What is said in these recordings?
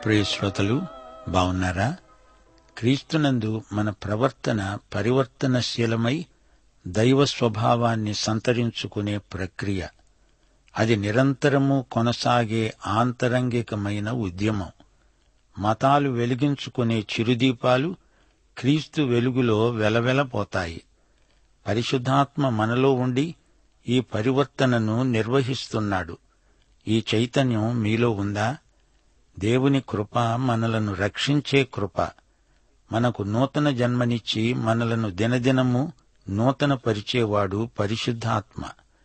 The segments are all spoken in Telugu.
ప్రియ శ్రోతలు బావున్నారా క్రీస్తునందు మన ప్రవర్తన పరివర్తనశీలమై దైవ స్వభావాన్ని సంతరించుకునే ప్రక్రియ అది నిరంతరము కొనసాగే ఆంతరంగికమైన ఉద్యమం మతాలు వెలిగించుకునే చిరుదీపాలు క్రీస్తు వెలుగులో వెలవెలపోతాయి పరిశుద్ధాత్మ మనలో ఉండి ఈ పరివర్తనను నిర్వహిస్తున్నాడు ఈ చైతన్యం మీలో ఉందా దేవుని కృప మనలను రక్షించే కృప మనకు నూతన జన్మనిచ్చి మనలను దినదినము నూతన పరిచేవాడు పరిశుద్ధాత్మ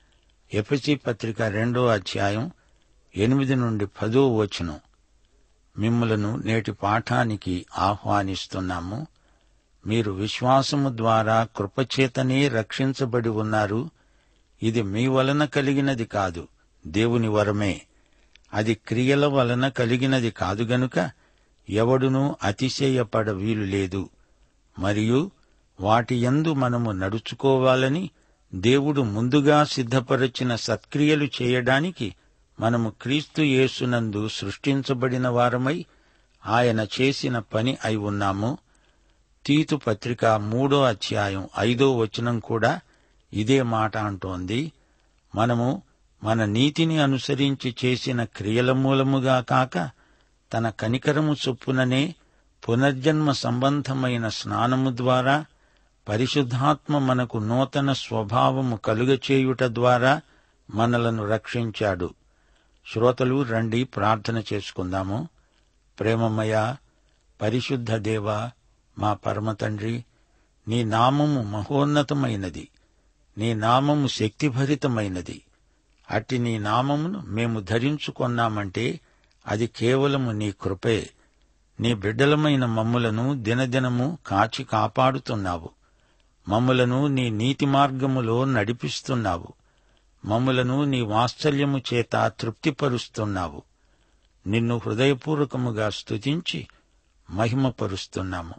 ఎఫసి పత్రిక రెండో అధ్యాయం ఎనిమిది నుండి పదో వచనం మిమ్ములను నేటి పాఠానికి ఆహ్వానిస్తున్నాము మీరు విశ్వాసము ద్వారా కృపచేతనే రక్షించబడి ఉన్నారు ఇది మీ వలన కలిగినది కాదు దేవుని వరమే అది క్రియల వలన కలిగినది కాదు గనుక ఎవడునూ అతిశయపడ వీలు లేదు మరియు వాటి యందు మనము నడుచుకోవాలని దేవుడు ముందుగా సిద్ధపరచిన సత్క్రియలు చేయడానికి మనము క్రీస్తు యేసునందు సృష్టించబడిన వారమై ఆయన చేసిన పని అయి ఉన్నాము తీతు పత్రిక మూడో అధ్యాయం ఐదో వచనం కూడా ఇదే మాట అంటోంది మనము మన నీతిని అనుసరించి చేసిన క్రియల మూలముగా కాక తన కనికరము చొప్పుననే పునర్జన్మ సంబంధమైన స్నానము ద్వారా పరిశుద్ధాత్మ మనకు నూతన స్వభావము కలుగచేయుట ద్వారా మనలను రక్షించాడు శ్రోతలు రండి ప్రార్థన చేసుకుందాము ప్రేమమయ పరిశుద్ధ దేవ మా పరమతండ్రి నీ నామము మహోన్నతమైనది నీ నామము శక్తిభరితమైనది అట్టి నీ నామమును మేము ధరించుకొన్నామంటే అది కేవలము నీ కృపే నీ బిడ్డలమైన మమ్ములను దినదినము కాచి కాపాడుతున్నావు మమ్ములను నీ నీతి మార్గములో నడిపిస్తున్నావు మమ్ములను నీ వాత్సల్యము చేత తృప్తిపరుస్తున్నావు నిన్ను హృదయపూర్వకముగా స్తుతించి మహిమపరుస్తున్నాము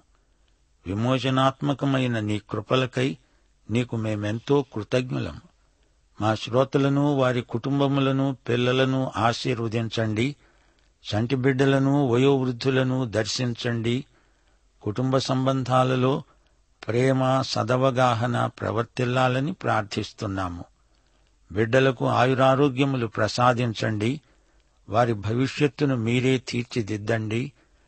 విమోచనాత్మకమైన నీ కృపలకై నీకు మేమెంతో కృతజ్ఞులము మా శ్రోతలను వారి కుటుంబములను పిల్లలను ఆశీర్వదించండి చంటి బిడ్డలను వయోవృద్ధులను దర్శించండి కుటుంబ సంబంధాలలో ప్రేమ సదవగాహన ప్రవర్తిల్లాలని ప్రార్థిస్తున్నాము బిడ్డలకు ఆయురారోగ్యములు ప్రసాదించండి వారి భవిష్యత్తును మీరే తీర్చిదిద్దండి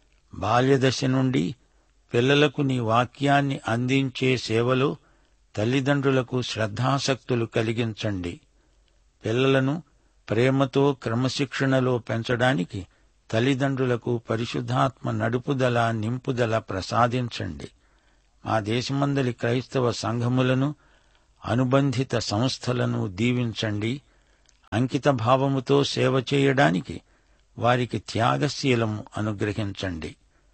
బాల్యదశ నుండి పిల్లలకు నీ వాక్యాన్ని అందించే సేవలో తల్లిదండ్రులకు శ్రద్ధాసక్తులు కలిగించండి పిల్లలను ప్రేమతో క్రమశిక్షణలో పెంచడానికి తల్లిదండ్రులకు పరిశుద్ధాత్మ నడుపుదల నింపుదల ప్రసాదించండి మా దేశమందలి క్రైస్తవ సంఘములను అనుబంధిత సంస్థలను దీవించండి అంకిత భావముతో సేవ చేయడానికి వారికి త్యాగశీలము అనుగ్రహించండి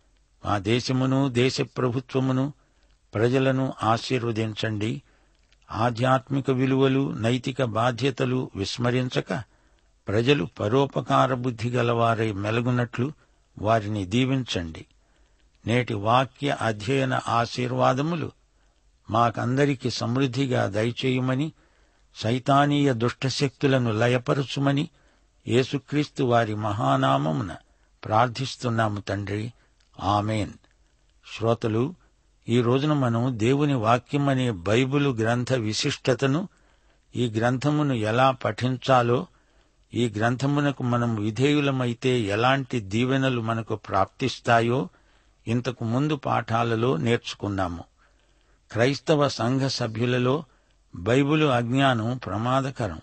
మా దేశమును దేశ ప్రభుత్వమును ప్రజలను ఆశీర్వదించండి ఆధ్యాత్మిక విలువలు నైతిక బాధ్యతలు విస్మరించక ప్రజలు పరోపకార బుద్ధి గలవారై మెలగునట్లు వారిని దీవించండి నేటి వాక్య అధ్యయన ఆశీర్వాదములు మాకందరికి సమృద్ధిగా దయచేయమని సైతానీయ దుష్టశక్తులను లయపరచుమని యేసుక్రీస్తు వారి మహానామమున ప్రార్థిస్తున్నాము తండ్రి ఆమెన్ శ్రోతలు ఈ రోజున మనం దేవుని వాక్యమనే బైబిలు గ్రంథ విశిష్టతను ఈ గ్రంథమును ఎలా పఠించాలో ఈ గ్రంథమునకు మనం విధేయులమైతే ఎలాంటి దీవెనలు మనకు ప్రాప్తిస్తాయో ఇంతకు ముందు పాఠాలలో నేర్చుకున్నాము క్రైస్తవ సంఘ సభ్యులలో బైబిలు అజ్ఞానం ప్రమాదకరం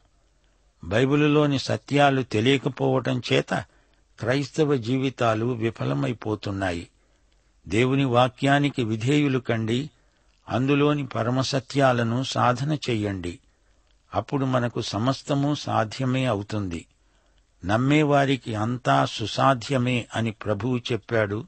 బైబిలులోని సత్యాలు తెలియకపోవటం చేత క్రైస్తవ జీవితాలు విఫలమైపోతున్నాయి దేవుని వాక్యానికి విధేయులు కండి అందులోని పరమసత్యాలను సాధన చెయ్యండి అప్పుడు మనకు సమస్తము సాధ్యమే అవుతుంది నమ్మేవారికి అంతా సుసాధ్యమే అని ప్రభువు చెప్పాడు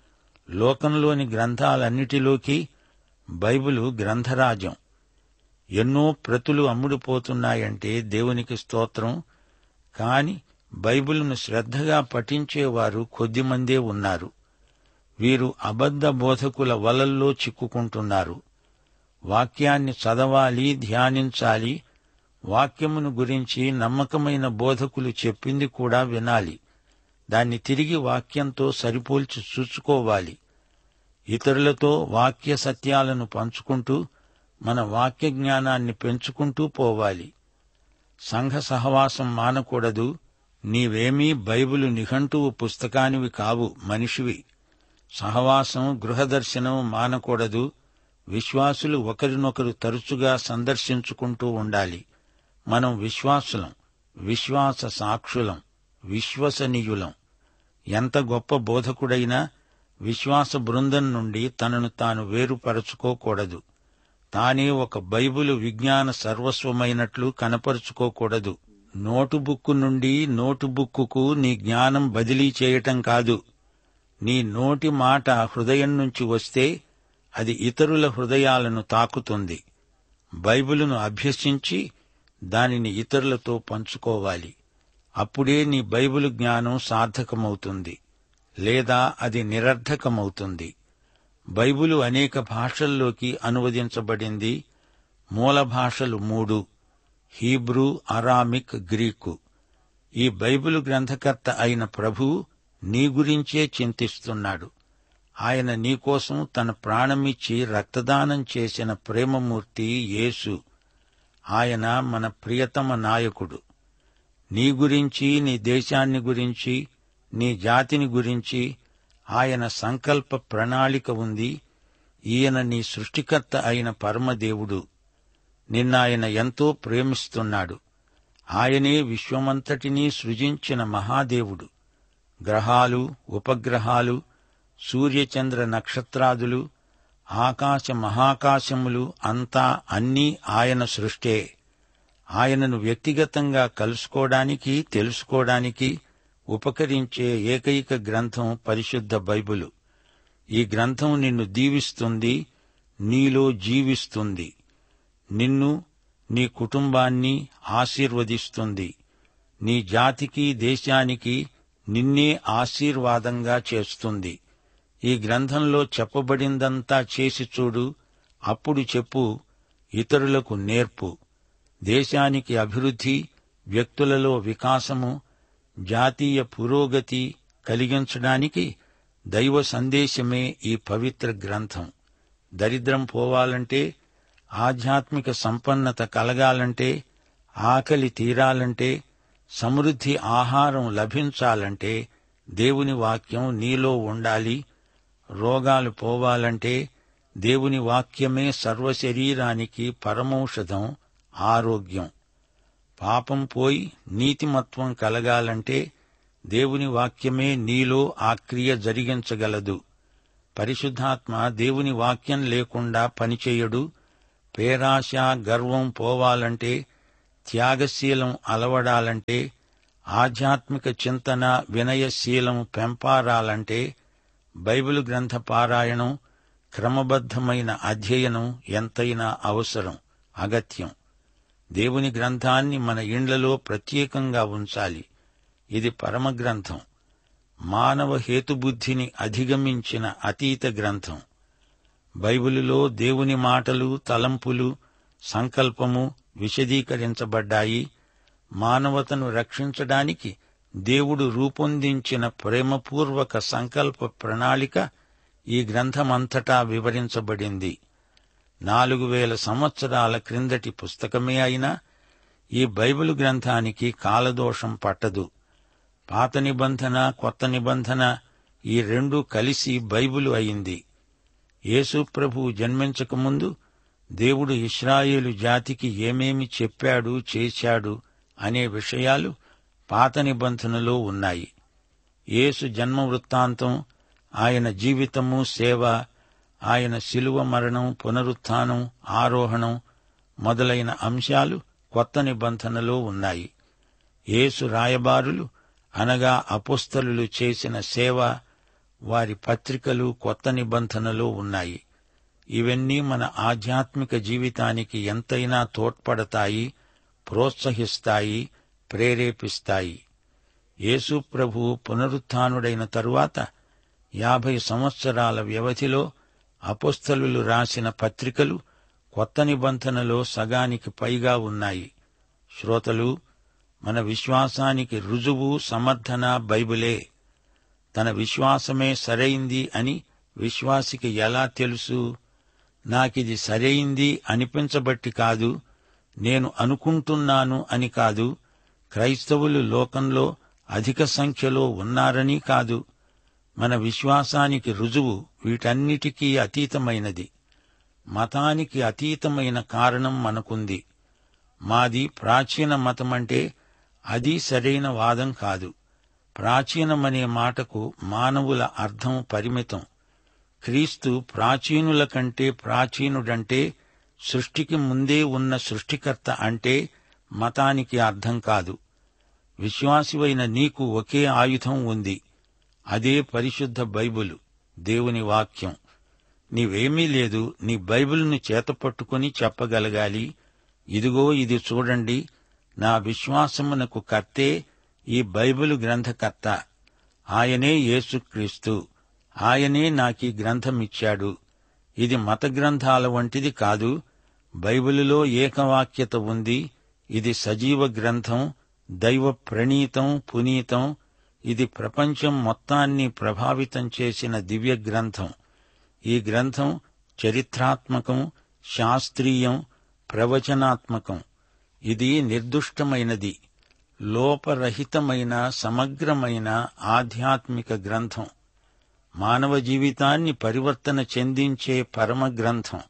లోకంలోని గ్రంథాలన్నిటిలోకి బైబిలు గ్రంథరాజ్యం ఎన్నో ప్రతులు అమ్ముడుపోతున్నాయంటే దేవునికి స్తోత్రం కాని బైబిల్ను శ్రద్ధగా పఠించేవారు కొద్దిమందే ఉన్నారు వీరు అబద్ధ బోధకుల వలల్లో చిక్కుకుంటున్నారు వాక్యాన్ని చదవాలి ధ్యానించాలి వాక్యమును గురించి నమ్మకమైన బోధకులు చెప్పింది కూడా వినాలి దాన్ని తిరిగి వాక్యంతో సరిపోల్చి చూసుకోవాలి ఇతరులతో వాక్య సత్యాలను పంచుకుంటూ మన వాక్య జ్ఞానాన్ని పెంచుకుంటూ పోవాలి సంఘ సహవాసం మానకూడదు నీవేమీ బైబిలు నిఘంటువు పుస్తకానివి కావు మనిషివి సహవాసం గృహదర్శనం మానకూడదు విశ్వాసులు ఒకరినొకరు తరచుగా సందర్శించుకుంటూ ఉండాలి మనం విశ్వాసులం విశ్వాస సాక్షులం విశ్వసనీయులం ఎంత గొప్ప బోధకుడైనా విశ్వాస బృందం నుండి తనను తాను వేరుపరచుకోకూడదు తానే ఒక బైబిలు విజ్ఞాన సర్వస్వమైనట్లు కనపరుచుకోకూడదు నోటుబుక్కు నుండి నోటుబుక్కుకు నీ జ్ఞానం బదిలీ చేయటం కాదు నీ నోటి మాట హృదయం నుంచి వస్తే అది ఇతరుల హృదయాలను తాకుతుంది బైబిలును అభ్యసించి దానిని ఇతరులతో పంచుకోవాలి అప్పుడే నీ బైబిలు జ్ఞానం సార్థకమవుతుంది లేదా అది నిరర్ధకమవుతుంది బైబిలు అనేక భాషల్లోకి అనువదించబడింది మూల భాషలు మూడు హీబ్రూ అరామిక్ గ్రీకు ఈ బైబిలు గ్రంథకర్త అయిన ప్రభువు నీ గురించే చింతిస్తున్నాడు ఆయన నీకోసం తన ప్రాణమిచ్చి రక్తదానం చేసిన ప్రేమమూర్తి యేసు ఆయన మన ప్రియతమ నాయకుడు నీ గురించి నీ దేశాన్ని గురించి నీ జాతిని గురించి ఆయన సంకల్ప ప్రణాళిక ఉంది ఈయన నీ సృష్టికర్త అయిన పరమదేవుడు నిన్నాయన ఎంతో ప్రేమిస్తున్నాడు ఆయనే విశ్వమంతటినీ సృజించిన మహాదేవుడు గ్రహాలు ఉపగ్రహాలు సూర్యచంద్ర నక్షత్రాదులు ఆకాశ మహాకాశములు అంతా అన్నీ ఆయన సృష్టే ఆయనను వ్యక్తిగతంగా కలుసుకోవడానికి తెలుసుకోవడానికి ఉపకరించే ఏకైక గ్రంథం పరిశుద్ధ బైబిలు ఈ గ్రంథం నిన్ను దీవిస్తుంది నీలో జీవిస్తుంది నిన్ను నీ కుటుంబాన్ని ఆశీర్వదిస్తుంది నీ జాతికి దేశానికి నిన్నే ఆశీర్వాదంగా చేస్తుంది ఈ గ్రంథంలో చెప్పబడిందంతా చేసి చూడు అప్పుడు చెప్పు ఇతరులకు నేర్పు దేశానికి అభివృద్ధి వ్యక్తులలో వికాసము జాతీయ పురోగతి కలిగించడానికి దైవ సందేశమే ఈ పవిత్ర గ్రంథం దరిద్రం పోవాలంటే ఆధ్యాత్మిక సంపన్నత కలగాలంటే ఆకలి తీరాలంటే సమృద్ధి ఆహారం లభించాలంటే దేవుని వాక్యం నీలో ఉండాలి రోగాలు పోవాలంటే దేవుని వాక్యమే సర్వశరీరానికి పరమౌషధం ఆరోగ్యం పాపం పోయి నీతిమత్వం కలగాలంటే దేవుని వాక్యమే నీలో ఆ క్రియ జరిగించగలదు పరిశుద్ధాత్మ దేవుని వాక్యం లేకుండా పనిచేయడు పేరాశ గర్వం పోవాలంటే త్యాగశీలం అలవడాలంటే ఆధ్యాత్మిక చింతన వినయశీలం పెంపారాలంటే బైబిల్ గ్రంథ పారాయణం క్రమబద్ధమైన అధ్యయనం ఎంతైనా అవసరం అగత్యం దేవుని గ్రంథాన్ని మన ఇండ్లలో ప్రత్యేకంగా ఉంచాలి ఇది పరమ గ్రంథం మానవ హేతుబుద్ధిని అధిగమించిన అతీత గ్రంథం బైబిలులో దేవుని మాటలు తలంపులు సంకల్పము విశదీకరించబడ్డాయి మానవతను రక్షించడానికి దేవుడు రూపొందించిన ప్రేమపూర్వక సంకల్ప ప్రణాళిక ఈ గ్రంథమంతటా వివరించబడింది నాలుగు వేల సంవత్సరాల క్రిందటి పుస్తకమే అయినా ఈ బైబిల్ గ్రంథానికి కాలదోషం పట్టదు పాత నిబంధన కొత్త నిబంధన ఈ రెండూ కలిసి బైబిలు అయింది యేసు ప్రభువు జన్మించకముందు దేవుడు ఇస్రాయేలు జాతికి ఏమేమి చెప్పాడు చేశాడు అనే విషయాలు పాత నిబంధనలో ఉన్నాయి యేసు జన్మ వృత్తాంతం ఆయన జీవితము సేవ ఆయన శిలువ మరణం పునరుత్థానం ఆరోహణం మొదలైన అంశాలు కొత్త నిబంధనలో ఉన్నాయి యేసు రాయబారులు అనగా అపుస్తలులు చేసిన సేవ వారి పత్రికలు కొత్త నిబంధనలో ఉన్నాయి ఇవన్నీ మన ఆధ్యాత్మిక జీవితానికి ఎంతైనా తోడ్పడతాయి ప్రోత్సహిస్తాయి ప్రేరేపిస్తాయి యేసు ప్రభు పునరుత్థానుడైన తరువాత యాభై సంవత్సరాల వ్యవధిలో అపుస్తలులు రాసిన పత్రికలు కొత్త నిబంధనలో సగానికి పైగా ఉన్నాయి శ్రోతలు మన విశ్వాసానికి రుజువు సమర్థన బైబిలే తన విశ్వాసమే సరైంది అని విశ్వాసికి ఎలా తెలుసు నాకిది సరైంది అనిపించబట్టి కాదు నేను అనుకుంటున్నాను అని కాదు క్రైస్తవులు లోకంలో అధిక సంఖ్యలో ఉన్నారని కాదు మన విశ్వాసానికి రుజువు వీటన్నిటికీ అతీతమైనది మతానికి అతీతమైన కారణం మనకుంది మాది ప్రాచీన మతమంటే అది సరైన వాదం కాదు ప్రాచీనమనే మాటకు మానవుల అర్థం పరిమితం క్రీస్తు ప్రాచీనుల కంటే ప్రాచీనుడంటే సృష్టికి ముందే ఉన్న సృష్టికర్త అంటే మతానికి అర్థం కాదు విశ్వాసివైన నీకు ఒకే ఆయుధం ఉంది అదే పరిశుద్ధ బైబిలు దేవుని వాక్యం నీవేమీ లేదు నీ బైబిల్ను చేతపట్టుకుని చెప్పగలగాలి ఇదిగో ఇది చూడండి నా విశ్వాసమునకు కర్తే ఈ బైబిలు గ్రంథకర్త ఆయనే యేసుక్రీస్తు ఆయనే నాకీ గ్రంథమిచ్చాడు ఇది మత గ్రంథాల వంటిది కాదు బైబిలులో ఏకవాక్యత ఉంది ఇది సజీవ గ్రంథం దైవ ప్రణీతం పునీతం ఇది ప్రపంచం మొత్తాన్ని ప్రభావితం చేసిన దివ్య గ్రంథం ఈ గ్రంథం చరిత్రాత్మకం శాస్త్రీయం ప్రవచనాత్మకం ఇది నిర్దుష్టమైనది లోపరహితమైన సమగ్రమైన ఆధ్యాత్మిక గ్రంథం మానవ జీవితాన్ని పరివర్తన చెందించే పరమ గ్రంథం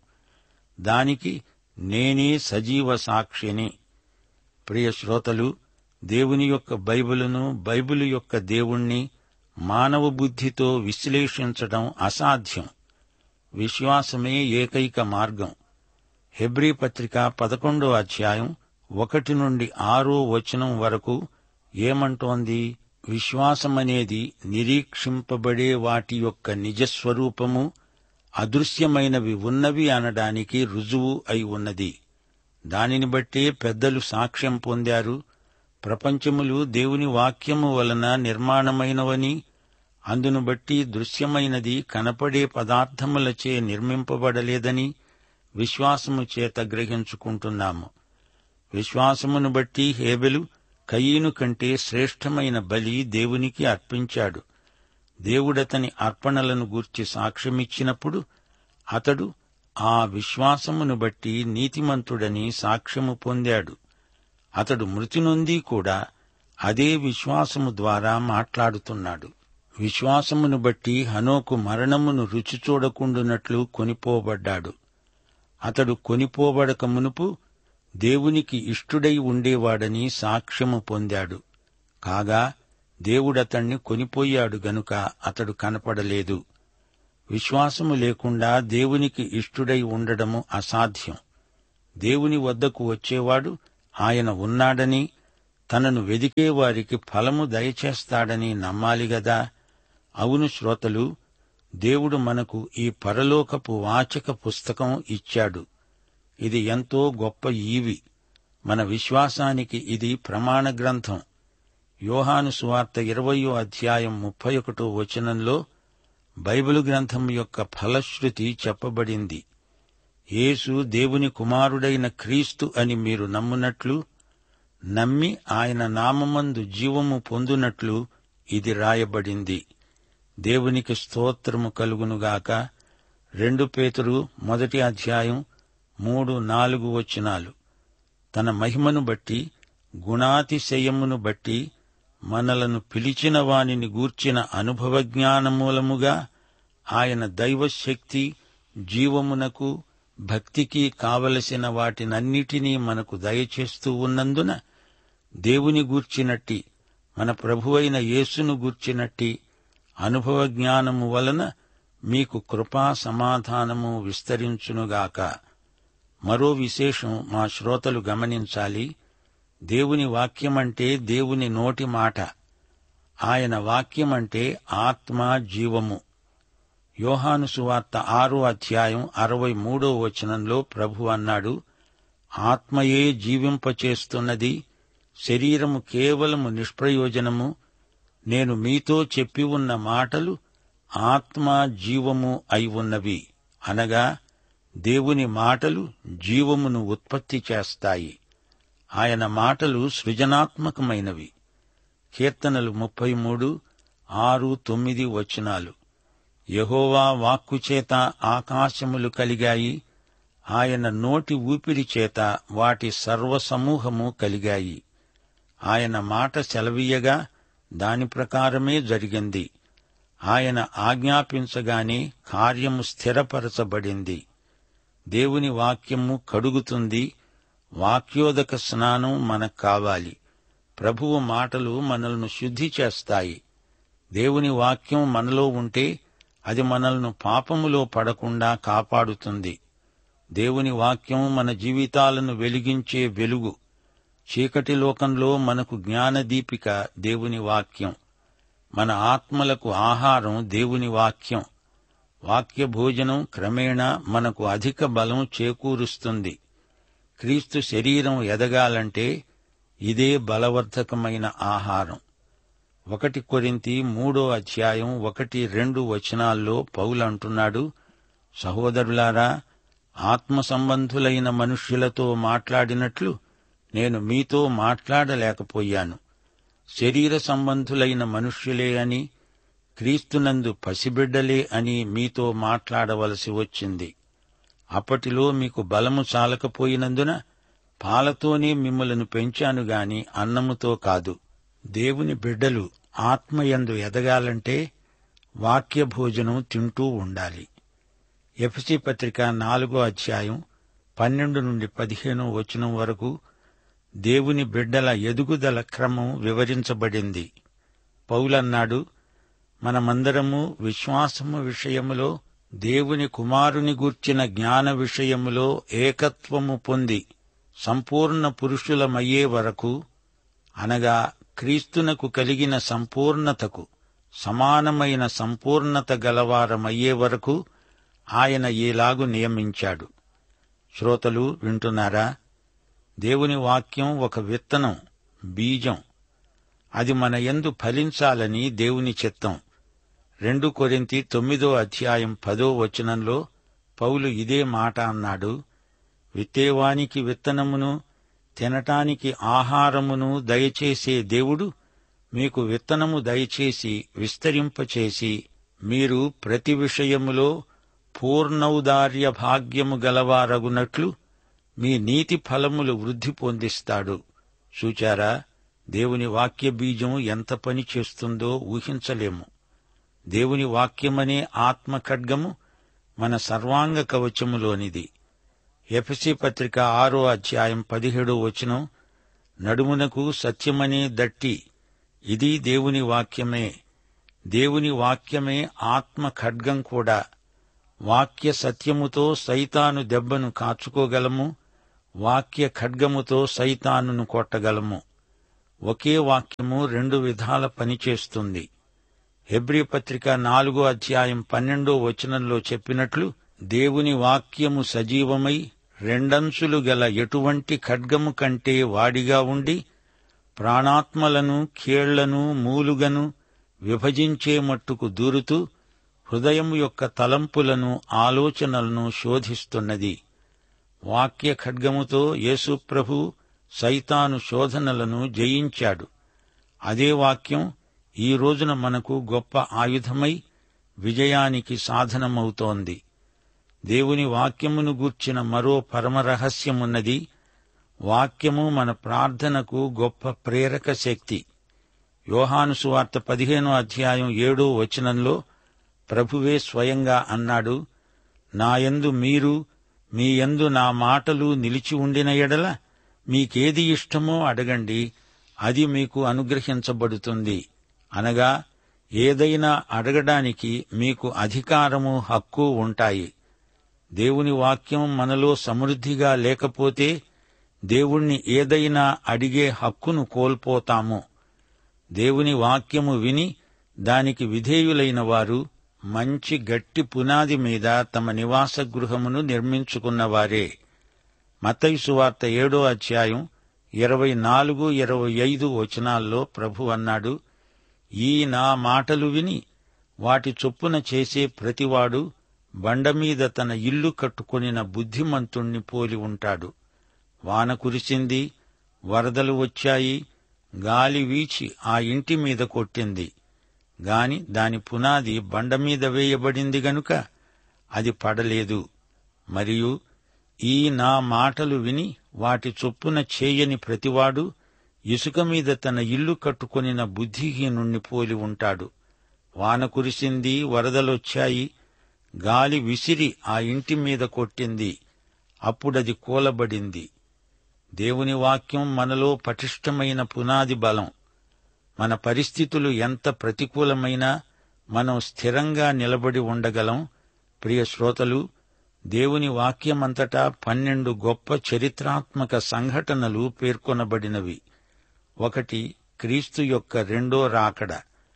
దానికి నేనే సజీవ సాక్షిని ప్రియ శ్రోతలు దేవుని యొక్క బైబిలును బైబిలు యొక్క దేవుణ్ణి మానవ బుద్ధితో విశ్లేషించడం అసాధ్యం విశ్వాసమే ఏకైక మార్గం హెబ్రీ పత్రిక పదకొండో అధ్యాయం ఒకటి నుండి ఆరో వచనం వరకు ఏమంటోంది విశ్వాసమనేది నిరీక్షింపబడే వాటి యొక్క నిజస్వరూపము అదృశ్యమైనవి ఉన్నవి అనడానికి రుజువు అయి ఉన్నది దానిని బట్టే పెద్దలు సాక్ష్యం పొందారు ప్రపంచములు దేవుని వాక్యము వలన నిర్మాణమైనవని అందును బట్టి దృశ్యమైనది కనపడే పదార్థములచే నిర్మింపబడలేదని విశ్వాసము చేత గ్రహించుకుంటున్నాము విశ్వాసమును బట్టి హేబెలు కయీను కంటే శ్రేష్టమైన బలి దేవునికి అర్పించాడు దేవుడతని అర్పణలను గూర్చి సాక్ష్యమిచ్చినప్పుడు అతడు ఆ విశ్వాసమును బట్టి నీతిమంతుడని సాక్ష్యము పొందాడు అతడు మృతి నొంది కూడా అదే విశ్వాసము ద్వారా మాట్లాడుతున్నాడు విశ్వాసమును బట్టి హనోకు మరణమును రుచి చూడకుండునట్లు కొనిపోబడ్డాడు అతడు కొనిపోబడక మునుపు దేవునికి ఇష్టుడై ఉండేవాడని సాక్ష్యము పొందాడు కాగా దేవుడతణ్ణి కొనిపోయాడు గనుక అతడు కనపడలేదు విశ్వాసము లేకుండా దేవునికి ఇష్టుడై ఉండడము అసాధ్యం దేవుని వద్దకు వచ్చేవాడు ఆయన ఉన్నాడని తనను వెదికే వారికి ఫలము దయచేస్తాడని నమ్మాలి గదా అవును శ్రోతలు దేవుడు మనకు ఈ పరలోకపు వాచక పుస్తకం ఇచ్చాడు ఇది ఎంతో గొప్ప ఈవి మన విశ్వాసానికి ఇది ప్రమాణ గ్రంథం యోహాను సువార్త ఇరవయో అధ్యాయం ముప్పై ఒకటో వచనంలో బైబిలు గ్రంథం యొక్క ఫలశ్రుతి చెప్పబడింది యేసు దేవుని కుమారుడైన క్రీస్తు అని మీరు నమ్మునట్లు నమ్మి ఆయన నామమందు జీవము పొందునట్లు ఇది రాయబడింది దేవునికి స్తోత్రము కలుగునుగాక రెండు పేతురు మొదటి అధ్యాయం మూడు నాలుగు వచనాలు తన మహిమను బట్టి గుణాతిశయమును బట్టి మనలను పిలిచిన వానిని గూర్చిన అనుభవ జ్ఞానమూలముగా ఆయన దైవశక్తి జీవమునకు భక్తికి కావలసిన వాటినన్నిటినీ మనకు దయచేస్తూ ఉన్నందున దేవుని గూర్చినట్టి మన ప్రభువైన యేసును గూర్చినట్టి అనుభవ జ్ఞానము వలన మీకు కృపా సమాధానము విస్తరించునుగాక మరో విశేషం మా శ్రోతలు గమనించాలి దేవుని వాక్యమంటే దేవుని నోటి మాట ఆయన వాక్యమంటే ఆత్మ జీవము యోహాను సువార్త ఆరో అధ్యాయం అరవై మూడో వచనంలో ప్రభు అన్నాడు ఆత్మయే జీవింపచేస్తున్నది శరీరము కేవలము నిష్ప్రయోజనము నేను మీతో చెప్పి ఉన్న మాటలు ఆత్మ జీవము అయి ఉన్నవి అనగా దేవుని మాటలు జీవమును ఉత్పత్తి చేస్తాయి ఆయన మాటలు సృజనాత్మకమైనవి కీర్తనలు ముప్పై మూడు ఆరు తొమ్మిది వచనాలు యహోవా వాక్కుచేత ఆకాశములు కలిగాయి ఆయన నోటి ఊపిరి చేత వాటి సర్వసమూహము కలిగాయి ఆయన మాట సెలవీయగా దాని ప్రకారమే జరిగింది ఆయన ఆజ్ఞాపించగానే కార్యము స్థిరపరచబడింది దేవుని వాక్యము కడుగుతుంది వాక్యోదక స్నానం మనకు కావాలి ప్రభువు మాటలు మనల్ని శుద్ధి చేస్తాయి దేవుని వాక్యం మనలో ఉంటే అది మనల్ని పాపములో పడకుండా కాపాడుతుంది దేవుని వాక్యం మన జీవితాలను వెలిగించే వెలుగు చీకటి లోకంలో మనకు జ్ఞానదీపిక దేవుని వాక్యం మన ఆత్మలకు ఆహారం దేవుని వాక్యం వాక్య భోజనం క్రమేణా మనకు అధిక బలం చేకూరుస్తుంది క్రీస్తు శరీరం ఎదగాలంటే ఇదే బలవర్ధకమైన ఆహారం ఒకటి కొరింతి మూడో అధ్యాయం ఒకటి రెండు వచనాల్లో పౌలు అంటున్నాడు సహోదరులారా ఆత్మ సంబంధులైన మనుష్యులతో మాట్లాడినట్లు నేను మీతో మాట్లాడలేకపోయాను శరీర సంబంధులైన మనుష్యులే అని క్రీస్తునందు పసిబిడ్డలే అని మీతో మాట్లాడవలసి వచ్చింది అప్పటిలో మీకు బలము చాలకపోయినందున పాలతోనే మిమ్మలను పెంచాను గాని అన్నముతో కాదు దేవుని బిడ్డలు ఆత్మయందు ఎదగాలంటే వాక్య భోజనం తింటూ ఉండాలి ఎఫ్సి పత్రిక నాలుగో అధ్యాయం పన్నెండు నుండి పదిహేను వచనం వరకు దేవుని బిడ్డల ఎదుగుదల క్రమం వివరించబడింది పౌలన్నాడు మనమందరము విశ్వాసము విషయములో దేవుని కుమారుని గూర్చిన జ్ఞాన విషయములో ఏకత్వము పొంది సంపూర్ణ పురుషులమయ్యే వరకు అనగా క్రీస్తునకు కలిగిన సంపూర్ణతకు సమానమైన సంపూర్ణత గలవారమయ్యే వరకు ఆయన ఈలాగు నియమించాడు శ్రోతలు వింటున్నారా దేవుని వాక్యం ఒక విత్తనం బీజం అది మన యందు ఫలించాలని దేవుని చిత్తం రెండు కొరింతి తొమ్మిదో అధ్యాయం పదో వచనంలో పౌలు ఇదే మాట అన్నాడు విత్తేవానికి విత్తనమును తినటానికి ఆహారమును దయచేసే దేవుడు మీకు విత్తనము దయచేసి విస్తరింపచేసి మీరు ప్రతి విషయములో పూర్ణౌదార్య భాగ్యము గలవారగునట్లు మీ నీతి ఫలములు వృద్ధి పొందిస్తాడు చూచారా దేవుని వాక్య బీజం ఎంత పని చేస్తుందో ఊహించలేము దేవుని వాక్యమనే ఆత్మ ఖడ్గము మన సర్వాంగ కవచములోనిది ఎఫ్సి పత్రిక ఆరో అధ్యాయం పదిహేడో వచనం నడుమునకు సత్యమనే దట్టి ఇది దేవుని వాక్యమే దేవుని వాక్యమే ఆత్మ ఖడ్గం కూడా వాక్య సత్యముతో సైతాను దెబ్బను కాచుకోగలము వాక్య ఖడ్గముతో సైతానును కొట్టగలము ఒకే వాక్యము రెండు విధాల పనిచేస్తుంది హెబ్రి పత్రిక నాలుగో అధ్యాయం పన్నెండో వచనంలో చెప్పినట్లు దేవుని వాక్యము సజీవమై రెండంచులు గల ఎటువంటి ఖడ్గము కంటే వాడిగా ఉండి ప్రాణాత్మలను కీళ్లను మూలుగను విభజించే మట్టుకు దూరుతూ హృదయం యొక్క తలంపులను ఆలోచనలను శోధిస్తున్నది వాక్య ఖడ్గముతో యేసుప్రభు సైతాను శోధనలను జయించాడు అదే వాక్యం ఈ రోజున మనకు గొప్ప ఆయుధమై విజయానికి సాధనమవుతోంది దేవుని వాక్యమును గూర్చిన మరో పరమరహస్యమున్నది వాక్యము మన ప్రార్థనకు గొప్ప ప్రేరక శక్తి యోహాను సువార్త పదిహేనో అధ్యాయం ఏడో వచనంలో ప్రభువే స్వయంగా అన్నాడు నాయందు మీరు మీ యందు నా మాటలు నిలిచి ఉండిన ఎడల మీకేది ఇష్టమో అడగండి అది మీకు అనుగ్రహించబడుతుంది అనగా ఏదైనా అడగడానికి మీకు అధికారము హక్కు ఉంటాయి దేవుని వాక్యం మనలో సమృద్ధిగా లేకపోతే దేవుణ్ణి ఏదైనా అడిగే హక్కును కోల్పోతాము దేవుని వాక్యము విని దానికి విధేయులైన వారు మంచి గట్టి పునాది మీద తమ నివాస గృహమును నిర్మించుకున్నవారే మతైసు వార్త ఏడో అధ్యాయం ఇరవై నాలుగు ఇరవై ఐదు వచనాల్లో ప్రభు అన్నాడు ఈ నా మాటలు విని వాటి చొప్పున చేసే ప్రతివాడు బండమీద తన ఇల్లు కట్టుకొనిన బుద్ధిమంతుణ్ణి పోలి ఉంటాడు వాన కురిసింది వరదలు వచ్చాయి గాలి వీచి ఆ ఇంటి మీద కొట్టింది గాని దాని పునాది బండ మీద వేయబడింది గనుక అది పడలేదు మరియు ఈ నా మాటలు విని వాటి చొప్పున చేయని ప్రతివాడు ఇసుక మీద తన ఇల్లు కట్టుకొనిన బుద్ధిహీనుణ్ణి పోలి ఉంటాడు వాన కురిసింది వరదలొచ్చాయి గాలి విసిరి ఆ ఇంటి మీద కొట్టింది అప్పుడది కూలబడింది దేవుని వాక్యం మనలో పటిష్టమైన పునాది బలం మన పరిస్థితులు ఎంత ప్రతికూలమైనా మనం స్థిరంగా నిలబడి ఉండగలం ప్రియ శ్రోతలు దేవుని వాక్యమంతటా పన్నెండు గొప్ప చరిత్రాత్మక సంఘటనలు పేర్కొనబడినవి ఒకటి క్రీస్తు యొక్క రెండో రాకడ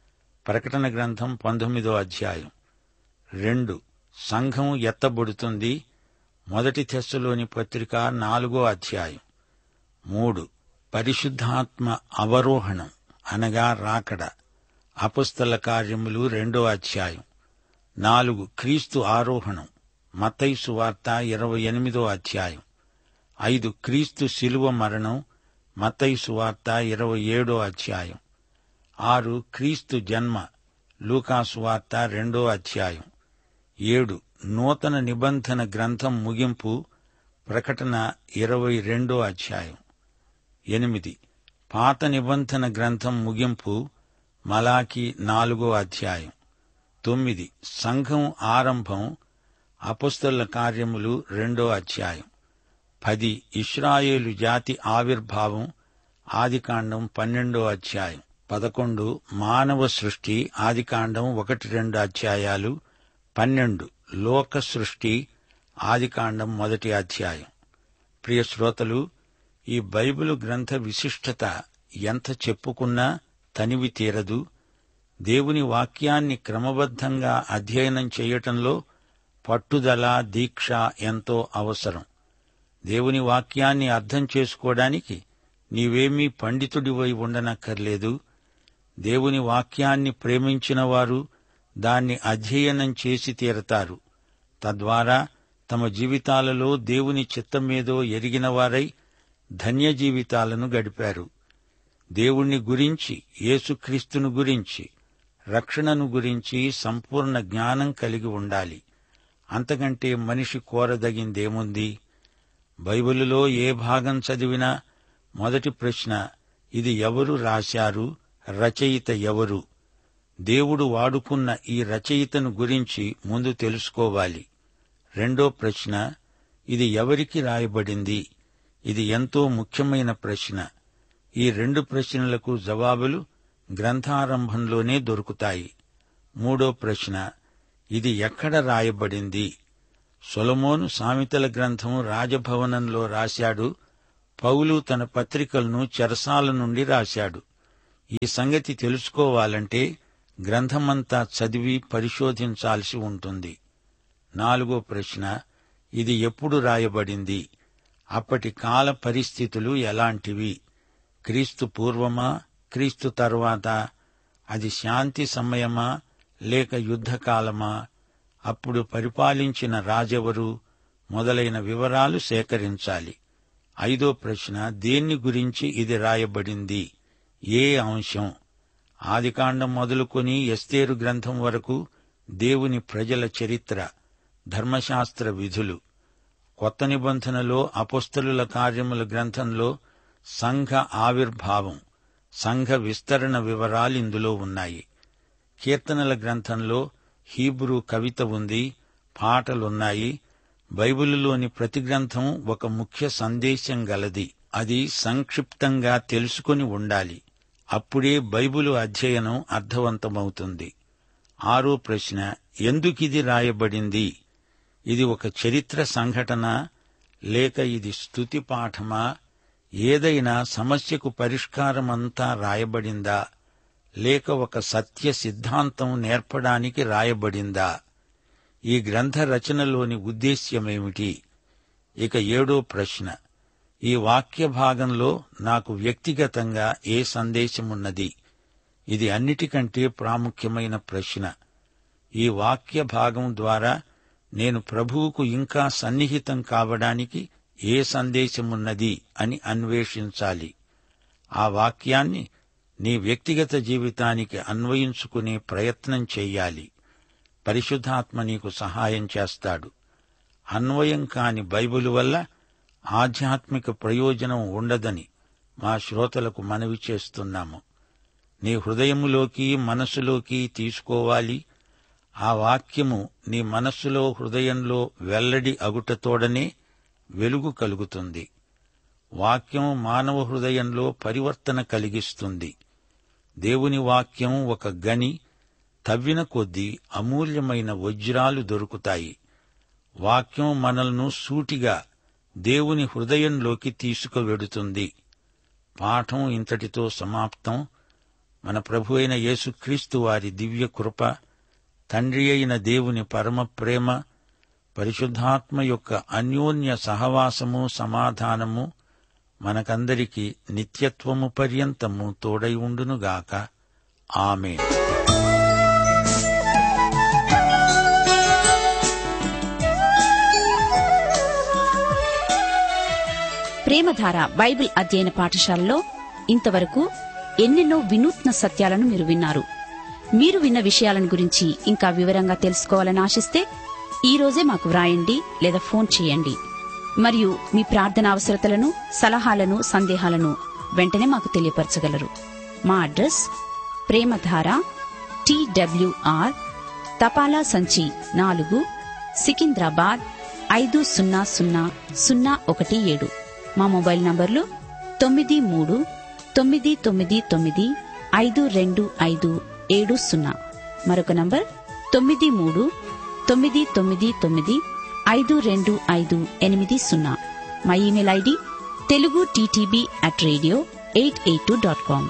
ప్రకటన గ్రంథం పంతొమ్మిదో అధ్యాయం రెండు సంఘం ఎత్తబడుతుంది మొదటి తెస్సులోని పత్రిక నాలుగో అధ్యాయం మూడు పరిశుద్ధాత్మ అవరోహణం అనగా రాకడ అపుస్తల కార్యములు రెండో అధ్యాయం నాలుగు క్రీస్తు ఆరోహణం మతైసు వార్త ఇరవై ఎనిమిదో అధ్యాయం ఐదు క్రీస్తు శిలువ మరణం మతైసు వార్త ఇరవై ఏడో అధ్యాయం ఆరు క్రీస్తు జన్మ లూకాసు వార్త రెండో అధ్యాయం ఏడు నూతన నిబంధన గ్రంథం ముగింపు ప్రకటన ఇరవై రెండో అధ్యాయం ఎనిమిది పాత నిబంధన గ్రంథం ముగింపు మలాకి నాలుగో అధ్యాయం తొమ్మిది సంఘం ఆరంభం అపుస్తల కార్యములు రెండో అధ్యాయం పది ఇస్రాయేలు జాతి ఆవిర్భావం ఆదికాండం పన్నెండో అధ్యాయం పదకొండు మానవ సృష్టి ఆదికాండం ఒకటి రెండు అధ్యాయాలు పన్నెండు లోక సృష్టి ఆదికాండం మొదటి అధ్యాయం ప్రియ శ్రోతలు ఈ బైబిలు గ్రంథ విశిష్టత ఎంత చెప్పుకున్నా తనివి తీరదు దేవుని వాక్యాన్ని క్రమబద్ధంగా అధ్యయనం చేయటంలో పట్టుదల దీక్ష ఎంతో అవసరం దేవుని వాక్యాన్ని అర్థం చేసుకోవడానికి నీవేమీ పండితుడివై ఉండనక్కర్లేదు దేవుని వాక్యాన్ని ప్రేమించిన వారు దాన్ని అధ్యయనం చేసి తీరతారు తద్వారా తమ జీవితాలలో దేవుని చిత్తమేదో ఎరిగిన వారై ధన్య జీవితాలను గడిపారు దేవుణ్ణి గురించి యేసుక్రీస్తును గురించి రక్షణను గురించి సంపూర్ణ జ్ఞానం కలిగి ఉండాలి అంతకంటే మనిషి కోరదగిందేముంది బైబిలులో ఏ భాగం చదివినా మొదటి ప్రశ్న ఇది ఎవరు రాశారు రచయిత ఎవరు దేవుడు వాడుకున్న ఈ రచయితను గురించి ముందు తెలుసుకోవాలి రెండో ప్రశ్న ఇది ఎవరికి రాయబడింది ఇది ఎంతో ముఖ్యమైన ప్రశ్న ఈ రెండు ప్రశ్నలకు జవాబులు గ్రంథారంభంలోనే దొరుకుతాయి మూడో ప్రశ్న ఇది ఎక్కడ రాయబడింది సొలమోను సామెతల గ్రంథం రాజభవనంలో రాశాడు పౌలు తన పత్రికలను చెరసాల నుండి రాశాడు ఈ సంగతి తెలుసుకోవాలంటే గ్రంథమంతా చదివి పరిశోధించాల్సి ఉంటుంది నాలుగో ప్రశ్న ఇది ఎప్పుడు రాయబడింది అప్పటి కాల పరిస్థితులు ఎలాంటివి క్రీస్తు పూర్వమా క్రీస్తు తరువాత అది శాంతి సమయమా లేక యుద్ధకాలమా అప్పుడు పరిపాలించిన రాజెవరు మొదలైన వివరాలు సేకరించాలి ఐదో ప్రశ్న దేన్ని గురించి ఇది రాయబడింది ఏ అంశం ఆదికాండం మొదలుకొని ఎస్తేరు గ్రంథం వరకు దేవుని ప్రజల చరిత్ర ధర్మశాస్త్ర విధులు కొత్త నిబంధనలో అపుస్తలుల కార్యముల గ్రంథంలో సంఘ ఆవిర్భావం సంఘ విస్తరణ వివరాలు ఇందులో ఉన్నాయి కీర్తనల గ్రంథంలో హీబ్రూ కవిత ఉంది పాటలున్నాయి బైబిలులోని ప్రతి గ్రంథం ఒక ముఖ్య సందేశం గలది అది సంక్షిప్తంగా తెలుసుకొని ఉండాలి అప్పుడే బైబిలు అధ్యయనం అర్థవంతమవుతుంది ఆరో ప్రశ్న ఎందుకిది రాయబడింది ఇది ఒక చరిత్ర సంఘటన లేక ఇది స్తుతి పాఠమా ఏదైనా సమస్యకు పరిష్కారమంతా రాయబడిందా లేక ఒక సత్య సిద్ధాంతం నేర్పడానికి రాయబడిందా ఈ గ్రంథ రచనలోని ఉద్దేశ్యమేమిటి ఇక ఏడో ప్రశ్న ఈ వాక్య భాగంలో నాకు వ్యక్తిగతంగా ఏ సందేశమున్నది ఇది అన్నిటికంటే ప్రాముఖ్యమైన ప్రశ్న ఈ వాక్య భాగం ద్వారా నేను ప్రభువుకు ఇంకా సన్నిహితం కావడానికి ఏ సందేశమున్నది అని అన్వేషించాలి ఆ వాక్యాన్ని నీ వ్యక్తిగత జీవితానికి అన్వయించుకునే ప్రయత్నం చెయ్యాలి పరిశుద్ధాత్మ నీకు సహాయం చేస్తాడు అన్వయం కాని బైబిల్ వల్ల ఆధ్యాత్మిక ప్రయోజనం ఉండదని మా శ్రోతలకు మనవి చేస్తున్నాము నీ హృదయములోకి మనస్సులోకి తీసుకోవాలి ఆ వాక్యము నీ మనస్సులో హృదయంలో వెల్లడి అగుటతోడనే వెలుగు కలుగుతుంది వాక్యం మానవ హృదయంలో పరివర్తన కలిగిస్తుంది దేవుని వాక్యం ఒక గని తవ్విన కొద్దీ అమూల్యమైన వజ్రాలు దొరుకుతాయి వాక్యం మనల్ని సూటిగా దేవుని హృదయంలోకి తీసుకువెడుతుంది పాఠం ఇంతటితో సమాప్తం మన ప్రభు అయిన యేసుక్రీస్తు వారి దివ్య కృప తండ్రి అయిన దేవుని పరమ ప్రేమ పరిశుద్ధాత్మ యొక్క అన్యోన్య సహవాసము సమాధానము మనకందరికీ నిత్యత్వము పర్యంతము తోడై ఉండునుగాక ఆమె ప్రేమధార బైబిల్ అధ్యయన పాఠశాలలో ఇంతవరకు ఎన్నెన్నో వినూత్న సత్యాలను మీరు విన్నారు మీరు విన్న విషయాలను గురించి ఇంకా వివరంగా తెలుసుకోవాలని ఆశిస్తే ఈ రోజే మాకు వ్రాయండి లేదా ఫోన్ చేయండి మరియు మీ ప్రార్థన అవసరతలను సలహాలను సందేహాలను వెంటనే మాకు తెలియపరచగలరు మా అడ్రస్ ప్రేమధార టీడబ్ల్యూఆర్ తపాలా సంచి నాలుగు సికింద్రాబాద్ ఐదు సున్నా సున్నా సున్నా ఒకటి ఏడు మా మొబైల్ నంబర్లు తొమ్మిది మూడు తొమ్మిది తొమ్మిది తొమ్మిది ఐదు రెండు ఐదు ఏడు సున్నా మరొక నంబర్ తొమ్మిది మూడు తొమ్మిది తొమ్మిది తొమ్మిది ఐదు రెండు ఐదు ఎనిమిది సున్నా మా email ID Telugu TTB at radio eight eight two dot com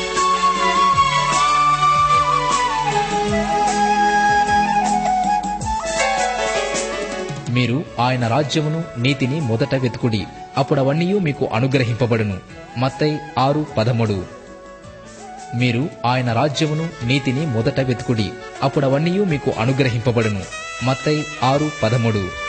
మీరు ఆయన రాజ్యమును నీతిని మొదట వెతుకుడి అప్పుడవన్నీ మీకు అనుగ్రహింపబడును మత్తై ఆరు పదమూడు మీరు ఆయన రాజ్యమును నీతిని మొదట వెతుకుడి అప్పుడవన్నీ మీకు అనుగ్రహింపబడును మత్తై ఆరు పదమూడు